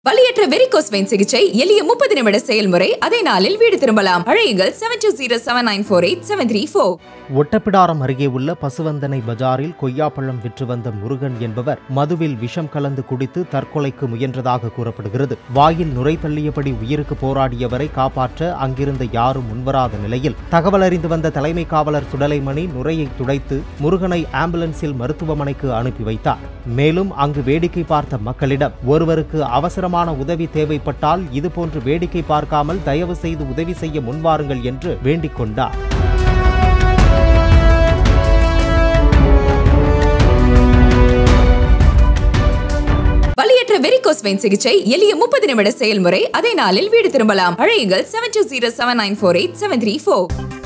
வலியற்ற varicose vein சிகிச்சை எளிய முப்பது நிமிட செயல்முறை அதே நாளில் வீடு திரும்பலாம் அழையுங்கள் seven two zero seven nine four eight seven three four Ottapidaram அருகே உள்ள பசுவந்தனை பஜாரில் கொய்யாப்பழம் விற்று வந்த முருகன் என்பவர் மதுவில் விஷம் கலந்து குடித்து தற்கொலைக்கு முயன்றதாக கூறப்படுகிறது வாயில் நுரை தள்ளியபடி உயிருக்கு போராடியவரை காப்பாற்ற அங்கிருந்த யாரும் முன்வராத நிலையில் தகவல் அறிந்து வந்த தலைமை காவலர் சுடலைமணி நுரையை துடைத்து முருகனை ஆம்புலன்ஸில் மருத்துவமனைக்கு அனுப்பி வைத்தார் மேலும் அங்கு வேடிக்கை பார்த்த மக்களிடம் ஒருவருக்கு அவசரமான உதவி தேவைப்பட்டால் இதுபோன்று வேடிக்கை பார்க்காமல் தயவு செய்து உதவி செய்ய முன்வாருங்கள் என்று வேண்டிக் கொண்டார் வலியற்ற வெரிகோஸ் வெயின் சிகிச்சை எளிய முப்பது நிமிட செயல்முறை அதே நாளில் வீடு திரும்பலாம் அழையுங்கள் seven two zero seven nine four eight seven three four